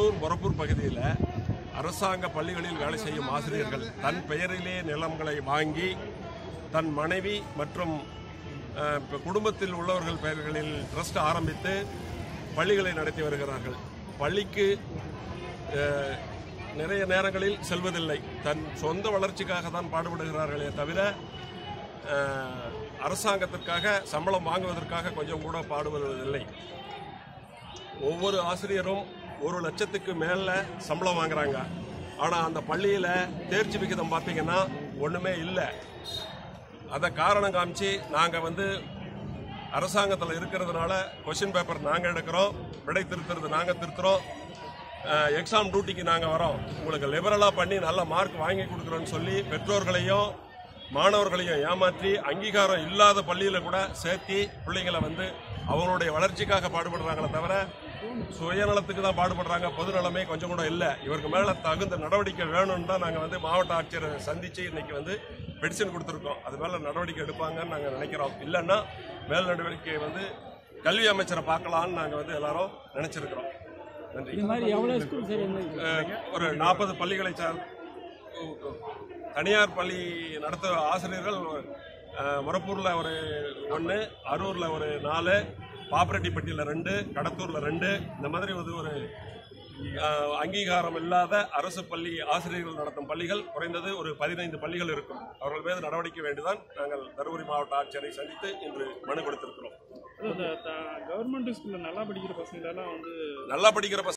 அரூர் மொரப்பூர் பகுதியில் அரசாங்க பள்ளிகளில் வேலை செய்யும் ஆசிரியர்கள் தன் பெயரிலே நிலங்களை வாங்கி தன் மனைவி மற்றும் அஹ், இப்ப குடும்பத்தில் உள்ளவர்கள் பெயர்களில் ட்ரஸ்ட் ஆரம்பித்து பள்ளிகளை நடத்தி வருகிறார்கள் பள்ளிக்கு அஹ், நிறைய நேரங்களில் செல்வதில்லை தன் சொந்த வளர்ச்சிக்காக தான் பாடுபடுகிறார்களே தவிர அஹ், அரசாங்கத்திற்காக சம்பளம் வாங்குவதற்காக கொஞ்சம் கூட பாடுபடுவதில்லை ஒவ்வொரு ஆசிரியரும் ஒரு லட்சத்துக்கு மேல சம்பளம் வாங்குறாங்க ஆனா அந்த பள்ளியில தேர்ச்சி விகிதம் பார்த்தீங்கன்னா ஒண்ணுமே இல்லை அதை காரணம் காமிச்சு நாங்க வந்து அரசாங்கத்தில் இருக்கிறதுனால கொஷின் பேப்பர் நாங்க எடுக்கிறோம் விடை திருத்துறது நாங்க திருத்துறோம் எக்ஸாம் டியூட்டிக்கு நாங்க வரோம் உங்களுக்கு லிபரலா பண்ணி நல்ல மார்க் வாங்கி கொடுக்குறோன்னு சொல்லி பெற்றோர்களையும் மாணவர்களையும் ஏமாற்றி அங்கீகாரம் இல்லாத பள்ளியில கூட சேர்த்தி பிள்ளைங்களை வந்து அவங்களுடைய வளர்ச்சிக்காக பாடுபடுறாங்களே தவிர சுயநலத்துக்கு தான் பாடுபடுறாங்க பொது நலமே கொஞ்சம் கூட இல்லை இவருக்கு மேல தகுந்த நடவடிக்கை வேணும்னு தான் நாங்கள் வந்து மாவட்ட ஆட்சியரை சந்திச்சு இன்னைக்கு வந்து பெடிஷன் கொடுத்துருக்கோம் அது மேல நடவடிக்கை எடுப்பாங்கன்னு நாங்கள் நினைக்கிறோம் இல்லைன்னா மேல் நடவடிக்கை வந்து கல்வி அமைச்சரை பார்க்கலாம்னு நாங்கள் வந்து எல்லாரும் நினைச்சிருக்கிறோம் நன்றி இது மாதிரி எவ்வளோ ஸ்கூல் சார் இந்த அஹ், ஒரு நாற்பது பள்ளிகளை சார் தனியார் பள்ளி நடத்த ஆசிரியர்கள் அஹ், முரப்பூர்ல ஒரு ஒன்று அரூர்ல ஒரு நாலு பாப்பரெட்டிப்பட்டியில் ரெண்டு கடத்தூர்ல ரெண்டு இந்த மாதிரி வந்து ஒரு அஹ், அங்கீகாரம் இல்லாத அரசு பள்ளி ஆசிரியர்கள் நடத்தும் பள்ளிகள் குறைந்தது ஒரு பதினைந்து பள்ளிகள் இருக்கும் அவர்கள் மீது நடவடிக்கை வேண்டிதான் நாங்கள் தருமபுரி மாவட்ட ஆட்சியரை சந்தித்து இன்று மனு கொடுத்திருக்கிறோம் கவர்மெண்ட் ஸ்கூல்ல நல்லா படிக்கிற பசங்க எல்லாம் வந்து நல்லா படிக்கிற பசங்க